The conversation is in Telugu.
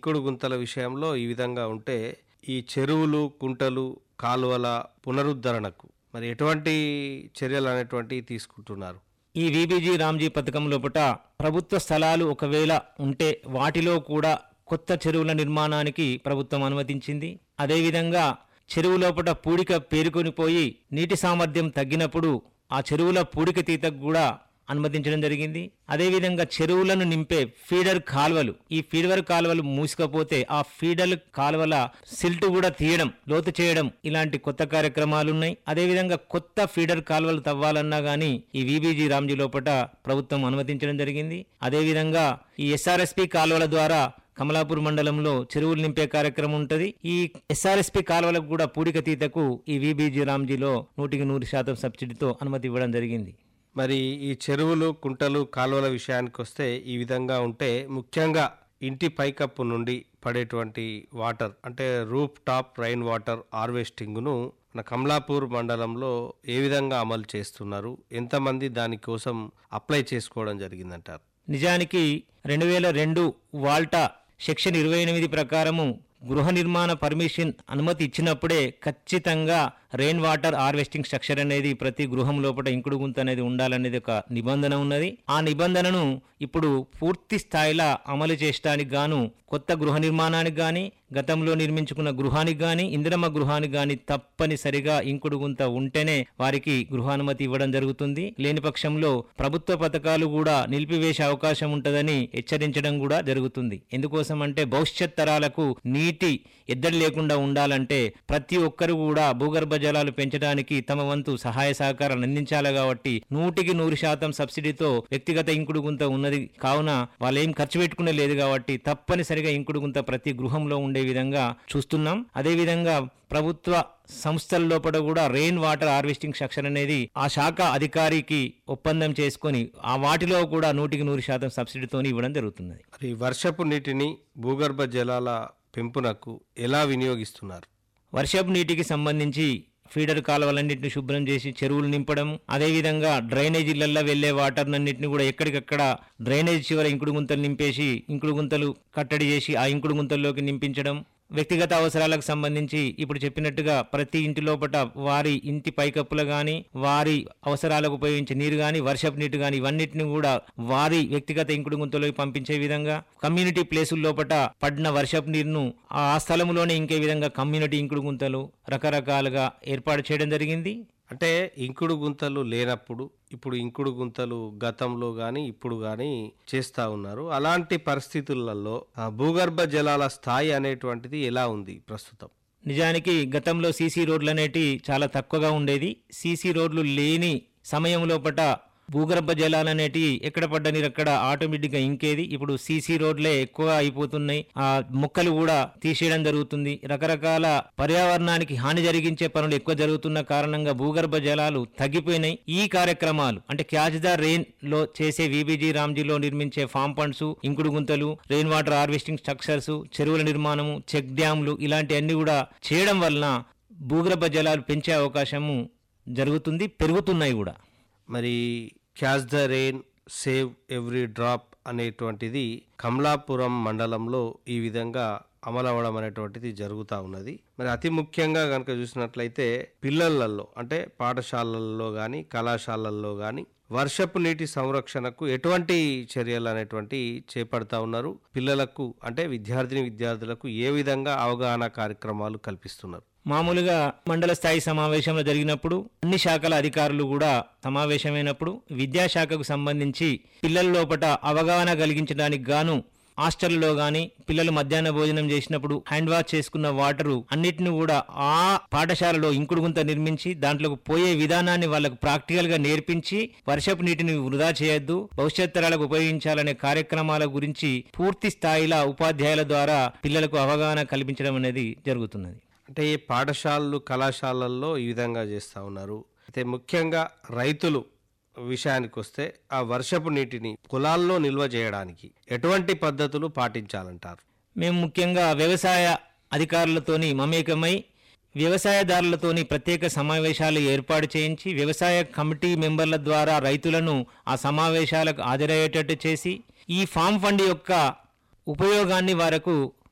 ఇంకుడు గుంతల విషయంలో ఈ విధంగా ఉంటే ఈ చెరువులు కుంటలు కాలువల పునరుద్ధరణకు మరి ఎటువంటి చర్యలు అనేటువంటివి తీసుకుంటున్నారు ఈ విబిజి రామ్జీ పథకం లోపట ప్రభుత్వ స్థలాలు ఒకవేళ ఉంటే వాటిలో కూడా కొత్త చెరువుల నిర్మాణానికి ప్రభుత్వం అనుమతించింది అదేవిధంగా చెరువు లోపట పూడిక పేరుకొని పోయి నీటి సామర్థ్యం తగ్గినప్పుడు ఆ చెరువుల పూడిక తీతకు కూడా అనుమతించడం జరిగింది అదేవిధంగా చెరువులను నింపే ఫీడర్ కాలువలు ఈ ఫీడర్ కాలువలు మూసుకపోతే ఆ ఫీడర్ కాలువల సిల్ట్ కూడా తీయడం లోతు చేయడం ఇలాంటి కొత్త కార్యక్రమాలు ఉన్నాయి అదేవిధంగా కొత్త ఫీడర్ కాలువలు తవ్వాలన్నా గానీ ఈ విబిజి రామ్జీ లోపట ప్రభుత్వం అనుమతించడం జరిగింది అదేవిధంగా ఈ ఎస్ఆర్ఎస్పి కాలువల ద్వారా కమలాపూర్ మండలంలో చెరువులు నింపే కార్యక్రమం ఉంటుంది ఈ ఎస్ఆర్ఎస్పి కాలువలకు కూడా పూడిక తీతకు ఈ విబిజి రామ్జీలో నూటికి నూరు శాతం సబ్సిడీతో అనుమతి ఇవ్వడం జరిగింది మరి ఈ చెరువులు కుంటలు కాలువల విషయానికి వస్తే ఈ విధంగా ఉంటే ముఖ్యంగా ఇంటి పైకప్పు నుండి పడేటువంటి వాటర్ అంటే రూఫ్ టాప్ రైన్ వాటర్ హార్వెస్టింగ్ను మన కమలాపూర్ మండలంలో ఏ విధంగా అమలు చేస్తున్నారు ఎంతమంది దానికోసం అప్లై చేసుకోవడం జరిగిందంటారు నిజానికి రెండు వేల రెండు వాల్టా సెక్షన్ ఇరవై ఎనిమిది ప్రకారము గృహ నిర్మాణ పర్మిషన్ అనుమతి ఇచ్చినప్పుడే ఖచ్చితంగా రెయిన్ వాటర్ హార్వెస్టింగ్ స్ట్రక్చర్ అనేది ప్రతి గృహం లోపల ఇంకుడు గుంత అనేది ఉండాలనేది ఒక నిబంధన ఉన్నది ఆ నిబంధనను ఇప్పుడు పూర్తి స్థాయిలో అమలు చేయడానికి గాను కొత్త గృహ నిర్మాణానికి గాని గతంలో నిర్మించుకున్న గృహానికి గాని ఇందిరమ్మ గృహానికి గాని తప్పనిసరిగా ఇంకుడు గుంత ఉంటేనే వారికి గృహానుమతి ఇవ్వడం జరుగుతుంది లేని పక్షంలో ప్రభుత్వ పథకాలు కూడా నిలిపివేసే అవకాశం ఉంటుందని హెచ్చరించడం కూడా జరుగుతుంది ఎందుకోసం అంటే భవిష్యత్ తరాలకు నీటి ఎద్దడి లేకుండా ఉండాలంటే ప్రతి ఒక్కరు కూడా భూగర్భ జలాలు పెంచడానికి తమ వంతు సహాయ సహకారాలు అందించాలి కాబట్టి నూటికి నూరు శాతం సబ్సిడీతో వ్యక్తిగత ఇంకుడు గుంత ఉన్నది కావున వాళ్ళు ఏం ఖర్చు పెట్టుకునే లేదు కాబట్టి తప్పనిసరిగా ఇంకుడు గుంత ప్రతి గృహంలో ఉండే విధంగా చూస్తున్నాం అదేవిధంగా ప్రభుత్వ సంస్థల లోపల కూడా రెయిన్ వాటర్ హార్వెస్టింగ్ సెక్షన్ అనేది ఆ శాఖ అధికారికి ఒప్పందం చేసుకొని ఆ వాటిలో కూడా నూటికి నూరు శాతం సబ్సిడీతో ఇవ్వడం జరుగుతున్నది మరి వర్షపు నీటిని భూగర్భ జలాల పెంపునకు ఎలా వినియోగిస్తున్నారు వర్షపు నీటికి సంబంధించి ఫీడర్ కాలువలన్నింటిని శుభ్రం చేసి చెరువులు నింపడం అదేవిధంగా డ్రైనేజీలలో వెళ్లే వాటర్ అన్నింటిని కూడా ఎక్కడికక్కడ డ్రైనేజ్ చివర ఇంకుడు గుంతలు నింపేసి ఇంకుడు గుంతలు కట్టడి చేసి ఆ ఇంకుడు గుంతల్లోకి నింపించడం వ్యక్తిగత అవసరాలకు సంబంధించి ఇప్పుడు చెప్పినట్టుగా ప్రతి ఇంటి లోపల వారి ఇంటి పైకప్పులు గాని వారి అవసరాలకు ఉపయోగించే నీరు గాని వర్షపు నీరు గాని ఇవన్నిటిని కూడా వారి వ్యక్తిగత ఇంకుడు గుంతలోకి పంపించే విధంగా కమ్యూనిటీ ప్లేసుల లోపల పడిన వర్షపు నీరును ఆ స్థలంలోనే ఇంకే విధంగా కమ్యూనిటీ ఇంకుడు గుంతలు రకరకాలుగా ఏర్పాటు చేయడం జరిగింది అంటే ఇంకుడు గుంతలు లేనప్పుడు ఇప్పుడు ఇంకుడు గుంతలు గతంలో కానీ ఇప్పుడు కానీ చేస్తూ ఉన్నారు అలాంటి పరిస్థితులలో ఆ, భూగర్భ జలాల స్థాయి అనేటువంటిది ఎలా ఉంది ప్రస్తుతం నిజానికి గతంలో సీసీ రోడ్లు అనేటి చాలా తక్కువగా ఉండేది సీసీ రోడ్లు లేని సమయం లోపట భూగర్భ జలాలు అనేటివి ఎక్కడ పడ్డ నీరు అక్కడ ఆటోమేటిక్గా ఇంకేది ఇప్పుడు సీసీ రోడ్లే ఎక్కువ అయిపోతున్నాయి ఆ మొక్కలు కూడా తీసేయడం జరుగుతుంది రకరకాల పర్యావరణానికి హాని జరిగించే పనులు ఎక్కువ జరుగుతున్న కారణంగా భూగర్భ జలాలు తగ్గిపోయినాయి ఈ కార్యక్రమాలు అంటే క్యాచ్ ద రెయిన్ లో చేసే విబిజీ రామ్జీలో నిర్మించే ఫామ్ పండ్స్ ఇంకుడు గుంతలు రెయిన్ వాటర్ హార్వెస్టింగ్ స్ట్రక్చర్స్ చెరువుల నిర్మాణము చెక్ డ్యాంలు ఇలాంటివన్నీ కూడా చేయడం వలన భూగర్భ జలాలు పెంచే అవకాశము జరుగుతుంది పెరుగుతున్నాయి కూడా మరి catch the rain save every drop అనేటువంటిది కమలాపురం మండలంలో ఈ విధంగా అమలు అవ్వడం అనేటువంటిది జరుగుతూ ఉన్నది మరి అతి ముఖ్యంగా కనుక చూసినట్లయితే పిల్లలలో అంటే పాఠశాలల్లో కానీ కళాశాలల్లో కానీ వర్షపు నీటి సంరక్షణకు ఎటువంటి చర్యలు అనేటువంటి చేపడతా ఉన్నారు పిల్లలకు అంటే విద్యార్థిని విద్యార్థులకు ఏ విధంగా అవగాహన కార్యక్రమాలు కల్పిస్తున్నారు మామూలుగా మండల స్థాయి సమావేశంలో జరిగినప్పుడు అన్ని శాఖల అధికారులు కూడా సమావేశమైనప్పుడు విద్యాశాఖకు సంబంధించి పిల్లల లోపట అవగాహన కలిగించడానికి గాను హాస్టల్లో గాని పిల్లలు మధ్యాహ్న భోజనం చేసినప్పుడు హ్యాండ్ వాష్ చేసుకున్న వాటరు అన్నిటిని కూడా ఆ పాఠశాలలో ఇంకుడు గుంత నిర్మించి దాంట్లోకి పోయే విధానాన్ని వాళ్ళకు ప్రాక్టికల్ గా నేర్పించి వర్షపు నీటిని వృధా చేయొద్దు భవిష్యత్ తరాలకు ఉపయోగించాలనే కార్యక్రమాల గురించి పూర్తి స్థాయిలో ఉపాధ్యాయుల ద్వారా పిల్లలకు అవగాహన కల్పించడం అనేది జరుగుతున్నది అంటే ఈ పాఠశాలలు కళాశాలల్లో ఈ విధంగా చేస్తూ ఉన్నారు అయితే ముఖ్యంగా రైతులు విషయానికి వస్తే ఆ వర్షపు నీటిని పొలాల్లో నిల్వ చేయడానికి ఎటువంటి పద్ధతులు పాటించాలంటారు మేము ముఖ్యంగా వ్యవసాయ అధికారులతోని మమేకమై వ్యవసాయదారులతోని ప్రత్యేక సమావేశాలు ఏర్పాటు చేయించి వ్యవసాయ కమిటీ మెంబర్ల ద్వారా రైతులను ఆ సమావేశాలకు హాజరయ్యేటట్టు చేసి ఈ ఫామ్ ఫండ్ యొక్క ఉపయోగాన్ని వారకు